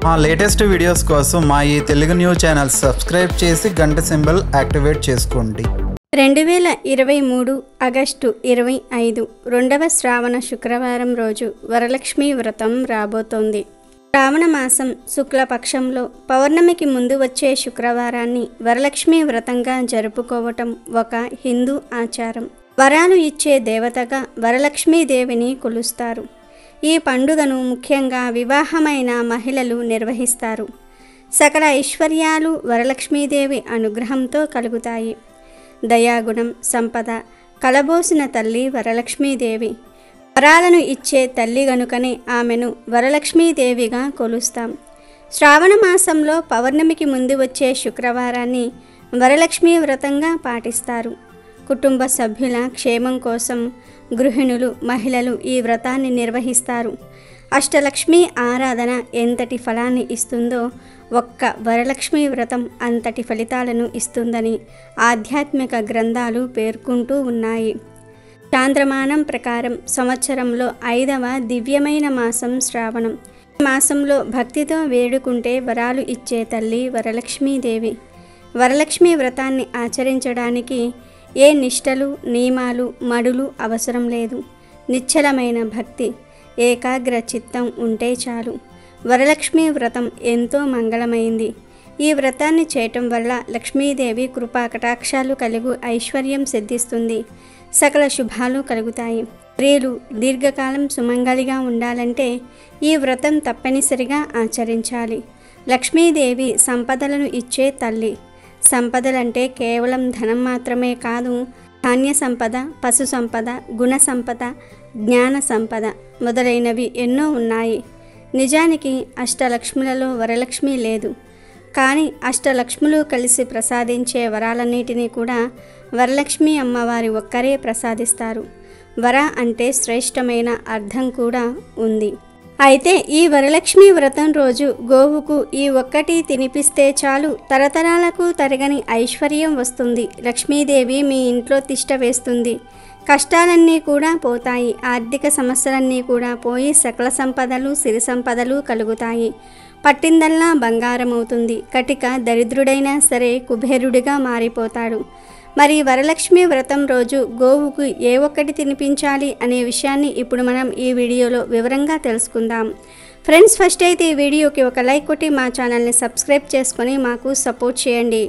మా latest videos కోసం మా ఈ తెలుగు న్యూస్ ఛానల్ సబ్స్క్రైబ్ చేసి గంట సింబల్ యాక్టివేట్ చేసుకోండి రెండు వేల ఇరవై మూడు ఆగస్టు ఇరవై ఐదు రెండవ శ్రావణ శుక్రవారం రోజు వరలక్ష్మి వ్రతం రాబోతోంది శ్రావణ మాసం శుక్లపక్షంలో పౌర్ణమికి ముందు వచ్చే శుక్రవారాన్ని వరలక్ష్మి వ్రతంగా జరుపుకోవటం ఒక హిందూ ఆచారం వరాలు ఇచ్చే దేవతగా వరలక్ష్మీదేవిని కొలుస్తారు ఈ పండుగను ముఖ్యంగా వివాహమైన మహిళలు నిర్వహిస్తారు సకల ఐశ్వర్యాలు వరలక్ష్మీదేవి అనుగ్రహంతో కలుగుతాయి దయాగుణం సంపద కలబోసిన తల్లి వరలక్ష్మీదేవి వరాలను ఇచ్చే తల్లి గనుకనే ఆమెను వరలక్ష్మీదేవిగా కొలుస్తాం శ్రావణ మాసంలో పౌర్ణమికి ముందు వచ్చే శుక్రవారాన్ని వరలక్ష్మీ వ్రతంగా పాటిస్తారు కుటుంబ సభ్యుల క్షేమం కోసం గృహిణులు మహిళలు ఈ వ్రతాన్ని నిర్వహిస్తారు అష్టలక్ష్మి ఆరాధన ఎంతటి ఫలాన్ని ఇస్తుందో ఒక్క వరలక్ష్మి వ్రతం అంతటి ఫలితాలను ఇస్తుందని ఆధ్యాత్మిక గ్రంథాలు పేర్కొంటూ ఉన్నాయి చాంద్రమానం ప్రకారం సంవత్సరంలో ఐదవ దివ్యమైన మాసం శ్రావణం ఈ మాసంలో భక్తితో వేడుకుంటే వరాలు ఇచ్చే తల్లి వరలక్ష్మీదేవి వరలక్ష్మి వ్రతాన్ని ఆచరించడానికి ఏ నిష్టలు నియమాలు మడులు అవసరం లేదు నిశ్చలమైన భక్తి ఏకాగ్ర చిత్తం ఉంటే చాలు వరలక్ష్మి వ్రతం ఎంతో మంగళమైంది ఈ వ్రతాన్ని చేయటం వల్ల లక్ష్మీదేవి కృపా కటాక్షాలు కలుగు ఐశ్వర్యం సిద్ధిస్తుంది సకల శుభాలు కలుగుతాయి స్త్రీలు దీర్ఘకాలం సుమంగళిగా ఉండాలంటే ఈ వ్రతం తప్పనిసరిగా ఆచరించాలి లక్ష్మీదేవి సంపదలను ఇచ్చే తల్లి సంపదలంటే కేవలం ధనం మాత్రమే కాదు ధాన్య సంపద పశు సంపద గుణ సంపద జ్ఞాన సంపద మొదలైనవి ఎన్నో ఉన్నాయి నిజానికి అష్టలక్ష్ములలో వరలక్ష్మి లేదు కానీ అష్టలక్ష్ములు కలిసి ప్రసాదించే వరాలన్నిటినీ కూడా వరలక్ష్మి అమ్మవారి ఒక్కరే ప్రసాదిస్తారు వర అంటే శ్రేష్టమైన అర్థం కూడా ఉంది అయితే ఈ వరలక్ష్మి వ్రతం రోజు గోవుకు ఈ ఒక్కటి తినిపిస్తే చాలు తరతరాలకు తరగని ఐశ్వర్యం వస్తుంది లక్ష్మీదేవి మీ ఇంట్లో తిష్ట వేస్తుంది కష్టాలన్నీ కూడా పోతాయి ఆర్థిక సమస్యలన్నీ కూడా పోయి సకల సంపదలు సిరి సంపదలు కలుగుతాయి పట్టిందల్లా బంగారం అవుతుంది కటిక దరిద్రుడైనా సరే కుబేరుడిగా మారిపోతాడు మరి వరలక్ష్మి వ్రతం రోజు గోవుకు ఏ ఒక్కటి తినిపించాలి అనే విషయాన్ని ఇప్పుడు మనం ఈ వీడియోలో వివరంగా తెలుసుకుందాం ఫ్రెండ్స్ ఫస్ట్ అయితే ఈ వీడియోకి ఒక లైక్ కొట్టి మా ఛానల్ని సబ్స్క్రైబ్ చేసుకొని మాకు సపోర్ట్ చేయండి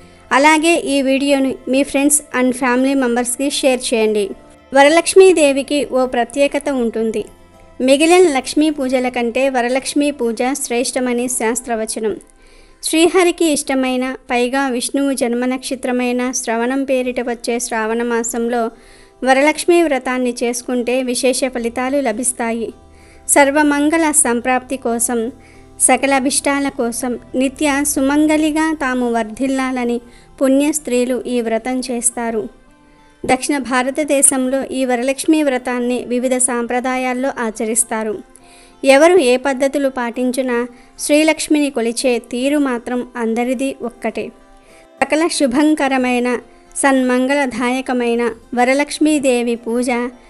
అలాగే ఈ వీడియోని మీ ఫ్రెండ్స్ అండ్ ఫ్యామిలీ మెంబర్స్కి షేర్ చేయండి వరలక్ష్మీదేవికి ఓ ప్రత్యేకత ఉంటుంది మిగిలిన లక్ష్మీ పూజల కంటే వరలక్ష్మీ పూజ శ్రేష్టమని శాస్త్రవచనం శ్రీహరికి ఇష్టమైన పైగా విష్ణువు జన్మ నక్షత్రమైన శ్రవణం పేరిట వచ్చే శ్రావణ మాసంలో వరలక్ష్మీ వ్రతాన్ని చేసుకుంటే విశేష ఫలితాలు లభిస్తాయి సర్వమంగళ సంప్రాప్తి కోసం సకల అభిష్టాల కోసం నిత్య సుమంగలిగా తాము వర్ధిల్లాలని పుణ్య స్త్రీలు ఈ వ్రతం చేస్తారు దక్షిణ భారతదేశంలో ఈ వరలక్ష్మీ వ్రతాన్ని వివిధ సాంప్రదాయాల్లో ఆచరిస్తారు ఎవరు ఏ పద్ధతులు పాటించినా శ్రీలక్ష్మిని కొలిచే తీరు మాత్రం అందరిది ఒక్కటే సకల శుభంకరమైన సన్మంగళదాయకమైన వరలక్ష్మీదేవి పూజ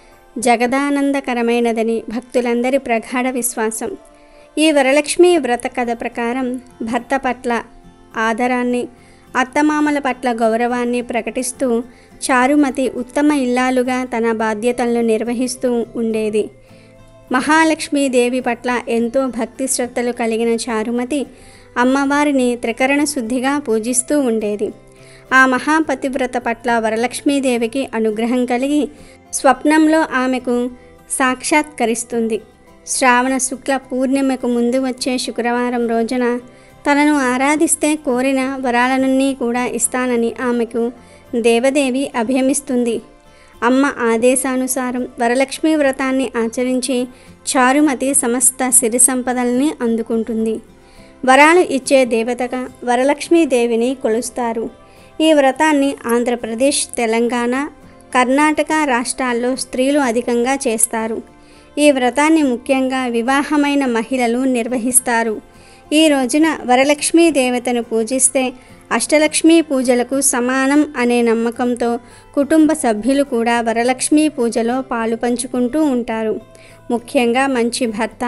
జగదానందకరమైనదని భక్తులందరి ప్రగాఢ విశ్వాసం ఈ వరలక్ష్మి వ్రత కథ ప్రకారం భర్త పట్ల ఆదరాన్ని అత్తమామల పట్ల గౌరవాన్ని ప్రకటిస్తూ చారుమతి ఉత్తమ ఇల్లాలుగా తన బాధ్యతలను నిర్వహిస్తూ ఉండేది మహాలక్ష్మీదేవి పట్ల ఎంతో భక్తి శ్రద్ధలు కలిగిన చారుమతి అమ్మవారిని త్రికరణ శుద్ధిగా పూజిస్తూ ఉండేది ఆ మహాపతివ్రత పట్ల వరలక్ష్మీదేవికి అనుగ్రహం కలిగి స్వప్నంలో ఆమెకు సాక్షాత్కరిస్తుంది శ్రావణ శుక్ల పూర్ణిమకు ముందు వచ్చే శుక్రవారం రోజున తనను ఆరాధిస్తే కోరిన వరాలనన్నీ కూడా ఇస్తానని ఆమెకు దేవదేవి అభయమిస్తుంది అమ్మ ఆదేశానుసారం వరలక్ష్మి వ్రతాన్ని ఆచరించి చారుమతి సమస్త సిరి సంపదల్ని అందుకుంటుంది వరాలు ఇచ్చే దేవతగా వరలక్ష్మీదేవిని కొలుస్తారు ఈ వ్రతాన్ని ఆంధ్రప్రదేశ్ తెలంగాణ కర్ణాటక రాష్ట్రాల్లో స్త్రీలు అధికంగా చేస్తారు ఈ వ్రతాన్ని ముఖ్యంగా వివాహమైన మహిళలు నిర్వహిస్తారు ఈ రోజున వరలక్ష్మీ దేవతను పూజిస్తే అష్టలక్ష్మీ పూజలకు సమానం అనే నమ్మకంతో కుటుంబ సభ్యులు కూడా వరలక్ష్మీ పూజలో పాలు పంచుకుంటూ ఉంటారు ముఖ్యంగా మంచి భర్త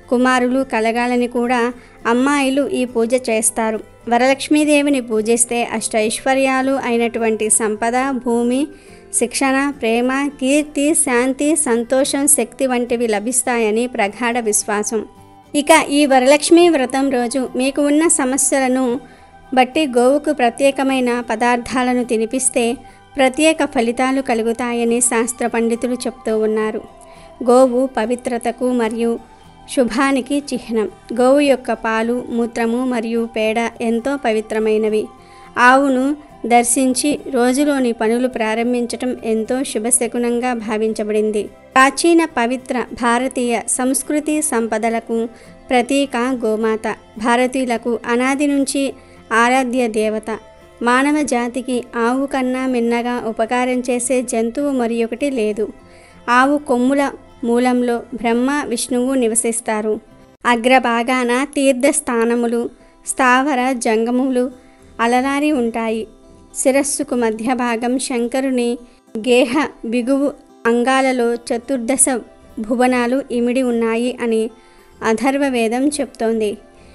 కుమారులు కలగాలని కూడా అమ్మాయిలు ఈ పూజ చేస్తారు వరలక్ష్మీదేవిని పూజిస్తే అష్టైశ్వర్యాలు అయినటువంటి సంపద భూమి శిక్షణ ప్రేమ కీర్తి శాంతి సంతోషం శక్తి వంటివి లభిస్తాయని ప్రగాఢ విశ్వాసం ఇక ఈ వరలక్ష్మి వ్రతం రోజు మీకు ఉన్న సమస్యలను బట్టి గోవుకు ప్రత్యేకమైన పదార్థాలను తినిపిస్తే ప్రత్యేక ఫలితాలు కలుగుతాయని శాస్త్ర పండితులు చెప్తూ ఉన్నారు గోవు పవిత్రతకు మరియు శుభానికి చిహ్నం గోవు యొక్క పాలు మూత్రము మరియు పేడ ఎంతో పవిత్రమైనవి ఆవును దర్శించి రోజులోని పనులు ప్రారంభించటం ఎంతో శుభశకునంగా భావించబడింది ప్రాచీన పవిత్ర భారతీయ సంస్కృతి సంపదలకు ప్రతీక గోమాత భారతీయులకు అనాది నుంచి ఆరాధ్య దేవత మానవ జాతికి ఆవు కన్నా మిన్నగా ఉపకారం చేసే జంతువు మరి ఒకటి లేదు ఆవు కొమ్ముల మూలంలో బ్రహ్మ విష్ణువు నివసిస్తారు అగ్రభాగాన తీర్థస్థానములు స్థావర జంగములు అలరారి ఉంటాయి శిరస్సుకు మధ్య భాగం శంకరుని గేహ బిగువు అంగాలలో చతుర్దశ భువనాలు ఇమిడి ఉన్నాయి అని అథర్వ వేదం చెప్తోంది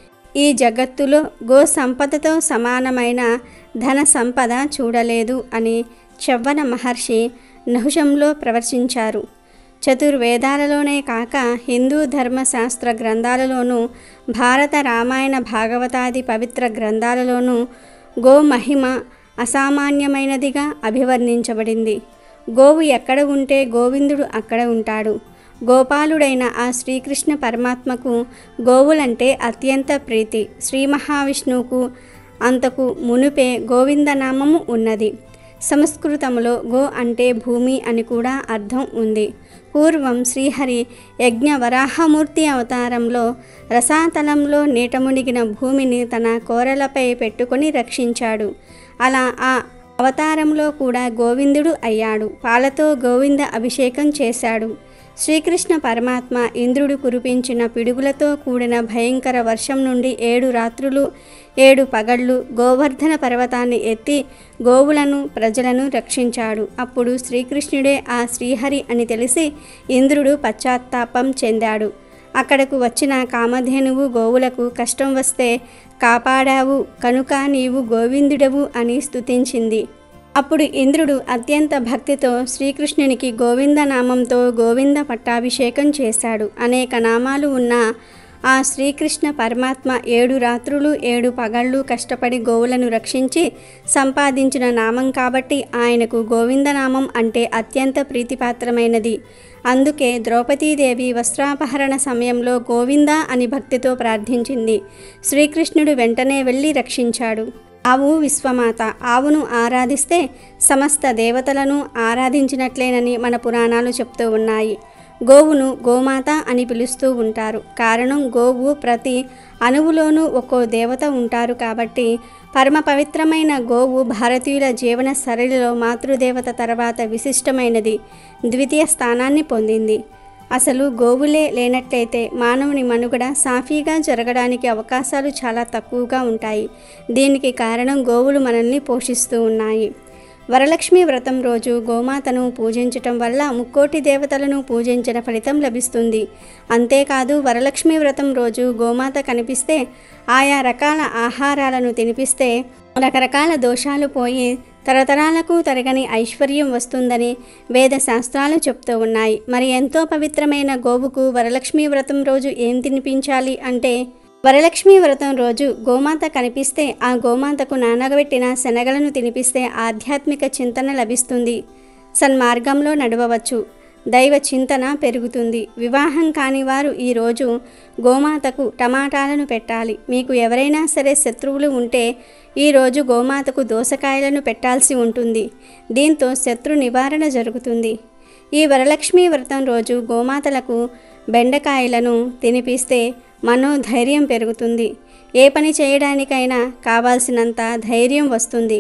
ఈ జగత్తులో గో సంపదతో సమానమైన ధన సంపద చూడలేదు అని చవ్వన మహర్షి నహుషంలో ప్రవర్శించారు చతుర్వేదాలలోనే కాక హిందూ ధర్మశాస్త్ర గ్రంథాలలోనూ భారత రామాయణ భాగవతాది పవిత్ర గ్రంథాలలోనూ గో మహిమ అసామాన్యమైనదిగా అభివర్ణించబడింది గోవు ఎక్కడ ఉంటే గోవిందుడు అక్కడ ఉంటాడు గోపాలుడైన ఆ శ్రీకృష్ణ పరమాత్మకు గోవులంటే అత్యంత ప్రీతి శ్రీ మహావిష్ణువుకు అంతకు మునుపే గోవిందనామము ఉన్నది సంస్కృతంలో గో అంటే భూమి అని కూడా అర్థం ఉంది పూర్వం శ్రీహరి యజ్ఞ వరాహమూర్తి అవతారంలో రసాతలంలో నీట మునిగిన భూమిని తన కోరలపై పెట్టుకొని రక్షించాడు అలా ఆ అవతారంలో కూడా గోవిందుడు అయ్యాడు పాలతో గోవింద అభిషేకం చేశాడు శ్రీకృష్ణ పరమాత్మ ఇంద్రుడు కురిపించిన పిడుగులతో కూడిన భయంకర వర్షం నుండి ఏడు రాత్రులు ఏడు పగళ్ళు గోవర్ధన పర్వతాన్ని ఎత్తి గోవులను ప్రజలను రక్షించాడు అప్పుడు శ్రీకృష్ణుడే ఆ శ్రీహరి అని తెలిసి ఇంద్రుడు పశ్చాత్తాపం చెందాడు అక్కడకు వచ్చిన కామధేనువు గోవులకు కష్టం వస్తే కాపాడావు కనుక నీవు గోవిందుడవు అని స్తుతించింది అప్పుడు ఇంద్రుడు అత్యంత భక్తితో శ్రీకృష్ణునికి గోవింద నామంతో గోవింద పట్టాభిషేకం చేశాడు అనేక నామాలు ఉన్న ఆ శ్రీకృష్ణ పరమాత్మ ఏడు రాత్రులు ఏడు పగళ్ళు కష్టపడి గోవులను రక్షించి సంపాదించిన నామం కాబట్టి ఆయనకు గోవిందనామం అంటే అత్యంత ప్రీతిపాత్రమైనది అందుకే ద్రౌపదీదేవి వస్త్రాపహరణ సమయంలో గోవింద అని భక్తితో ప్రార్థించింది శ్రీకృష్ణుడు వెంటనే వెళ్ళి రక్షించాడు ఆవు విశ్వమాత ఆవును ఆరాధిస్తే సమస్త దేవతలను ఆరాధించినట్లేనని మన పురాణాలు చెప్తూ ఉన్నాయి గోవును గోమాత అని పిలుస్తూ ఉంటారు కారణం గోవు ప్రతి అణువులోనూ ఒక్కో దేవత ఉంటారు కాబట్టి పరమ పవిత్రమైన గోవు భారతీయుల జీవన సరళిలో మాతృదేవత తర్వాత విశిష్టమైనది ద్వితీయ స్థానాన్ని పొందింది అసలు గోవులే లేనట్లయితే మానవుని మనుగడ సాఫీగా జరగడానికి అవకాశాలు చాలా తక్కువగా ఉంటాయి దీనికి కారణం గోవులు మనల్ని పోషిస్తూ ఉన్నాయి వరలక్ష్మి వ్రతం రోజు గోమాతను పూజించటం వల్ల ముక్కోటి దేవతలను పూజించిన ఫలితం లభిస్తుంది అంతేకాదు వరలక్ష్మి వ్రతం రోజు గోమాత కనిపిస్తే ఆయా రకాల ఆహారాలను తినిపిస్తే రకరకాల దోషాలు పోయి తరతరాలకు తరగని ఐశ్వర్యం వస్తుందని వేద శాస్త్రాలు చెప్తూ ఉన్నాయి మరి ఎంతో పవిత్రమైన గోవుకు వరలక్ష్మి వ్రతం రోజు ఏం తినిపించాలి అంటే వరలక్ష్మి వ్రతం రోజు గోమాత కనిపిస్తే ఆ గోమాతకు నానగబెట్టిన శనగలను తినిపిస్తే ఆధ్యాత్మిక చింతన లభిస్తుంది సన్మార్గంలో నడవవచ్చు దైవ చింతన పెరుగుతుంది వివాహం కాని వారు ఈరోజు గోమాతకు టమాటాలను పెట్టాలి మీకు ఎవరైనా సరే శత్రువులు ఉంటే ఈరోజు గోమాతకు దోసకాయలను పెట్టాల్సి ఉంటుంది దీంతో శత్రు నివారణ జరుగుతుంది ఈ వరలక్ష్మి వ్రతం రోజు గోమాతలకు బెండకాయలను తినిపిస్తే మనోధైర్యం పెరుగుతుంది ఏ పని చేయడానికైనా కావాల్సినంత ధైర్యం వస్తుంది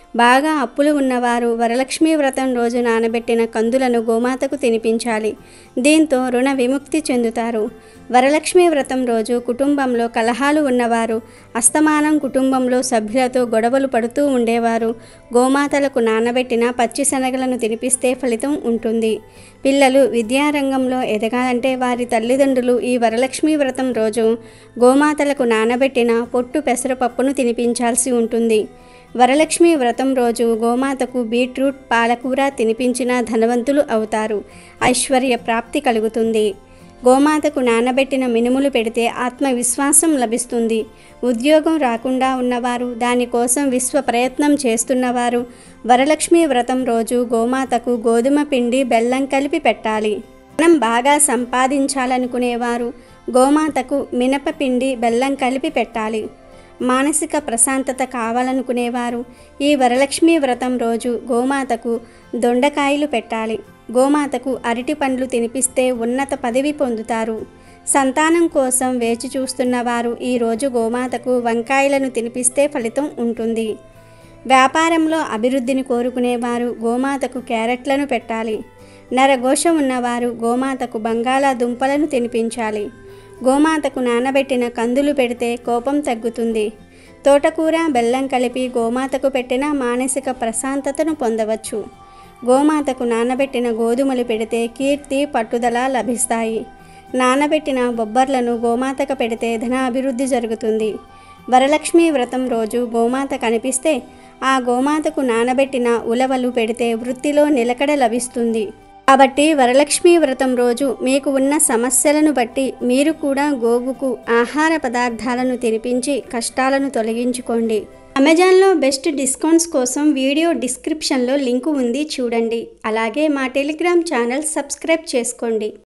బాగా అప్పులు ఉన్నవారు వరలక్ష్మీ వ్రతం రోజు నానబెట్టిన కందులను గోమాతకు తినిపించాలి దీంతో రుణ విముక్తి చెందుతారు వరలక్ష్మీ వ్రతం రోజు కుటుంబంలో కలహాలు ఉన్నవారు అస్తమానం కుటుంబంలో సభ్యులతో గొడవలు పడుతూ ఉండేవారు గోమాతలకు నానబెట్టిన పచ్చి శనగలను తినిపిస్తే ఫలితం ఉంటుంది పిల్లలు విద్యారంగంలో ఎదగాలంటే వారి తల్లిదండ్రులు ఈ వరలక్ష్మీ వ్రతం రోజు గోమాతలకు నానబెట్టిన పొట్టు పెసరపప్పును తినిపించాల్సి ఉంటుంది వరలక్ష్మి వ్రతం రోజు గోమాతకు బీట్రూట్ పాలకూర తినిపించిన ధనవంతులు అవుతారు ఐశ్వర్య ప్రాప్తి కలుగుతుంది గోమాతకు నానబెట్టిన మినుములు పెడితే ఆత్మవిశ్వాసం లభిస్తుంది ఉద్యోగం రాకుండా ఉన్నవారు దానికోసం విశ్వ ప్రయత్నం చేస్తున్నవారు వరలక్ష్మి వ్రతం రోజు గోమాతకు గోధుమ పిండి బెల్లం కలిపి పెట్టాలి మనం బాగా సంపాదించాలనుకునేవారు గోమాతకు మినపపిండి బెల్లం కలిపి పెట్టాలి మానసిక ప్రశాంతత కావాలనుకునేవారు ఈ వరలక్ష్మి వ్రతం రోజు గోమాతకు దొండకాయలు పెట్టాలి గోమాతకు అరటి పండ్లు తినిపిస్తే ఉన్నత పదవి పొందుతారు సంతానం కోసం వేచి చూస్తున్న వారు ఈరోజు గోమాతకు వంకాయలను తినిపిస్తే ఫలితం ఉంటుంది వ్యాపారంలో అభివృద్ధిని కోరుకునేవారు గోమాతకు క్యారెట్లను పెట్టాలి నరఘోష ఉన్నవారు గోమాతకు బంగాళాదుంపలను తినిపించాలి గోమాతకు నానబెట్టిన కందులు పెడితే కోపం తగ్గుతుంది తోటకూర బెల్లం కలిపి గోమాతకు పెట్టిన మానసిక ప్రశాంతతను పొందవచ్చు గోమాతకు నానబెట్టిన గోధుమలు పెడితే కీర్తి పట్టుదల లభిస్తాయి నానబెట్టిన బొబ్బర్లను గోమాతకు పెడితే ధనాభివృద్ధి జరుగుతుంది వరలక్ష్మి వ్రతం రోజు గోమాత కనిపిస్తే ఆ గోమాతకు నానబెట్టిన ఉలవలు పెడితే వృత్తిలో నిలకడ లభిస్తుంది కాబట్టి వరలక్ష్మి వ్రతం రోజు మీకు ఉన్న సమస్యలను బట్టి మీరు కూడా గోవుకు ఆహార పదార్థాలను తినిపించి కష్టాలను తొలగించుకోండి అమెజాన్లో బెస్ట్ డిస్కౌంట్స్ కోసం వీడియో డిస్క్రిప్షన్లో లింకు ఉంది చూడండి అలాగే మా టెలిగ్రామ్ ఛానల్ సబ్స్క్రైబ్ చేసుకోండి